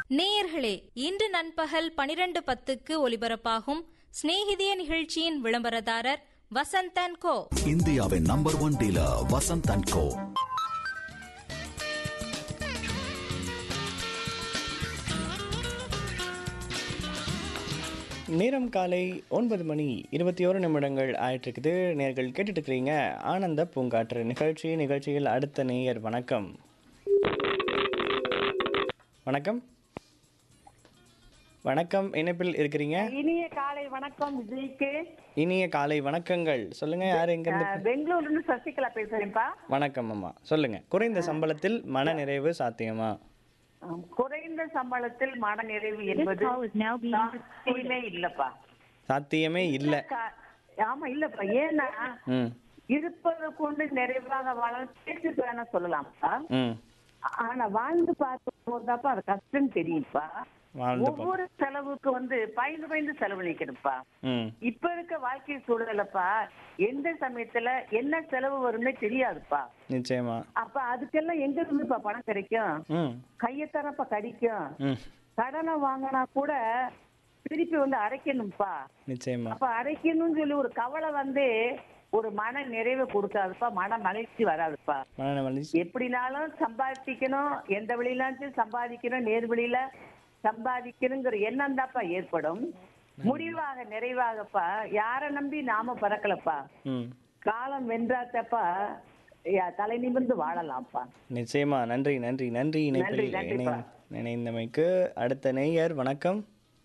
நேயர்களே இன்று நண்பகல் பனிரெண்டு பத்துக்கு ஒலிபரப்பாகும் சிநேகிதிய நிகழ்ச்சியின் விளம்பரதாரர் வசந்தன் கோ இந்தியாவின் number one dealer Vasanth and co நேரம் காலை ஒன்பது மணி இருபத்தி ஓரு நிமிடங்கள் ஆயிட்டு இருக்குது நேர்கள் கேட்டுட்டு இருக்கிறீங்க ஆனந்த பூங்காற்று நிகழ்ச்சி நிகழ்ச்சியில் அடுத்த நேயர் வணக்கம் வணக்கம் வணக்கம் இணைப்பில் இருக்கிறீங்க இனிய காலை வணக்கம் விஜய்க்கு இனிய காலை வணக்கங்கள் சொல்லுங்க யார் எங்கிருந்து அஹ், பெங்களூர்ல இருந்து சசிகலா பேசுறேன்ப்பா வணக்கம் அம்மா சொல்லுங்க குறைந்த சம்பளத்தில் மன நிறைவு சாத்தியமா அஹ், குறைந்த சம்பளத்தில் மன நிறைவு என்பது சாத்தியமே இல்லப்பா சாத்தியமே இல்லை கா- ஆமா இல்லப்பா ஏன்னா ம் இருப்பதை கொண்டு நிறைவாக வாழ பேச்சு வேணா சொல்லலாம்ப்பா ம் ஆனா வாழ்ந்து பார்க்கும் போதுதாப்பா அது கஷ்டம் தெரியும்ப்பா வாழ்ந்து பா- ஒவ்வொரு செலவுக்கு வந்து பயந்து பயந்து செலவழிக்கணும்ப்பா ம் இப்ப இருக்க வாழ்க்கை சூழலப்பா எந்த சமயத்துல என்ன செலவு வரும்னே தெரியாதுப்பா நிச்சயமா அப்ப அதுக்கெல்லாம் எங்க இருந்துப்பா பணம் கிடைக்கும் ம் கையத்தரப்ப கடிக்கும் ம் கடனை வாங்கினா கூட திருப்பி வந்து அடைக்கணும்ப்பா நிச்சயமா அப்ப அடைக்கணும்னு சொல்லி ஒரு கவலை வந்து ஒரு மன நிறைவை கொடுக்காதுப்பா மன மகிழ்ச்சி வராதுப்பா மன வலிச்சு எப்படினாலும் சம்பாதிக்கணும் எந்த வழியிலாச்சும் சம்பாதிக்கணும் நேர் வழியில சம்பாதிக்கணுங்கிற எண்ணம் தான்ப்பா ஏற்படும் முடிவாக நிறைவாகப்பா யாரை நம்பி நாம பறக்கலப்பா ம் காலம் வென்றாத்தப்பா யா- தலை நிமிர்ந்து வாழலாம்ப்பா நிச்சயமா நன்றி நன்றி நன்றி இணைப்பில் நன்றி, நன்றிப்பா. இணை- இணைந்தமைக்கு அடுத்த நேயர் வணக்கம்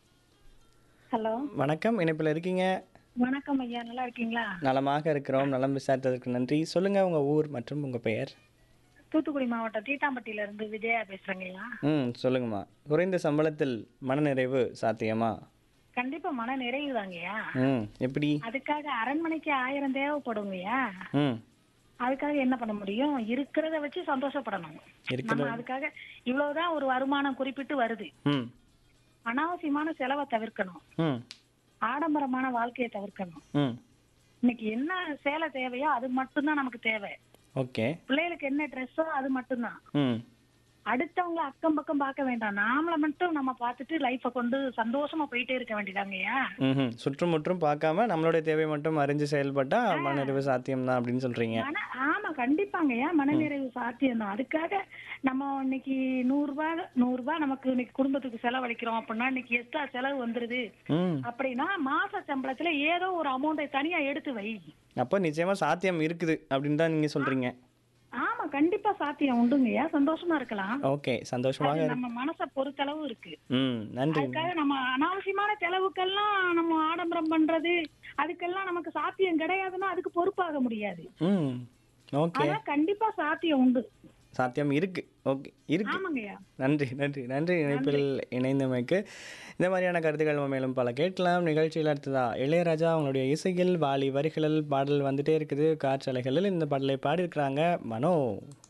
ஹலோ வணக்கம் இணைப்பில் இருக்கீங்க வணக்கம் ஐயா நல்லா இருக்கீங்களா நலமாக இருக்கிறோம் நலம் விசாரித்ததற்கு நன்றி சொல்லுங்க உங்க ஊர் மற்றும் உங்க பெயர் தூத்துக்குடி மாவட்டம் தீட்டாம்பட்டியில இருந்து விஜயா பேசுறேங்க ஐயா ம் சொல்லுங்கம்மா குறைந்த சம்பளத்தில் மனநிறைவு சாத்தியமா கண்டிப்பா மன நிறைவு தாங்கய்யா ம் எப்படி அதுக்காக அரண்மனைக்கு ஆயிரம் தேவைப்படுங்கய்யா ம் அதுக்காக என்ன பண்ண முடியும் இருக்கிறத வச்சு சந்தோஷப்படணும் இருக்கிறத- நம்ம அதுக்காக இவ்வளவுதான் ஒரு வருமானம் குறிப்பிட்டு வருது ம் அனாவசியமான செலவை தவிர்க்கணும் ம் ஆடம்பரமான வாழ்க்கையை தவிர்க்கணும் ம் இன்னைக்கு என்ன சேலை தேவையோ அது மட்டும்தான் நமக்கு தேவை ஓகே பிள்ளைகளுக்கு என்ன ட்ரெஸ்ஸோ அது மட்டும்தான் ம் அடுத்தவங்கள அக்கம் பக்கம் பார்க்க வேண்டாம் நாமள மட்டும் நம்ம பார்த்துட்டு லைஃப கொண்டு சந்தோஷமா போயிட்டே இருக்க வேண்டியதாங்கய்யா ம் சுற்றுமுற்றும் பார்க்காம நம்மளுடைய தேவை மட்டும் அறிஞ்சு செயல்பட்டா மனநிறைவு சாத்தியம் தான் அப்படின்னு சொல்றீங்க ஆனா ஆமா கண்டிப்பாங்கய்யா மனநிறைவு சாத்தியம் தான் அதுக்காக நம்ம இன்னைக்கு நூறு ரூபாய் நூறு ரூபாய் நமக்கு இன்னைக்கு குடும்பத்துக்கு செலவழிக்கிறோம் அப்படின்னா இன்னைக்கு எக்ஸ்ட்ரா செலவு வந்துருது ம் அப்படின்னா மாச சம்பளத்துல ஏதோ ஒரு அமௌண்ட்டை தனியா எடுத்து வை அப்போ நிச்சயமா சாத்தியம் இருக்குது அப்படின்னு தான் நீங்க சொல்றீங்க ஆமா கண்டிப்பா சாத்தியம் உண்டுங்கய்யா சந்தோஷமா இருக்கலாம் ஓகே சந்தோஷமாக அது இருக்கு நம்ம மனசை பொறுத்தளவு இருக்கு ம் நன்றி அதுக்காக நம்ம அனாவசியமான செலவுக்கெல்லாம் நம்ம ஆடம்பரம் பண்றது அதுக்கெல்லாம் நமக்கு சாத்தியம் கிடையாதுன்னா அதுக்கு பொறுப்பாக முடியாது ம் ஓகே ஆனா கண்டிப்பா சாத்தியம் உண்டு சாத்தியம் இருக்கு ஓகே இருக்கு ஆமாங்கய்யா நன்றி நன்றி நன்றி இணைப்பில் இணைந்தமைக்கு இந்த மாதிரியான கருத்துக்கள் நம்ம மேலும் பல கேட்கலாம் நிகழ்ச்சியில் அடுத்ததா இளையராஜா அவங்களுடைய இசையில் வாலி வரிகளில் பாடல் வந்துட்டே இருக்குது காற்றலைகளில் இந்த பாடலை பாடியிருக்கிறாங்க மனோ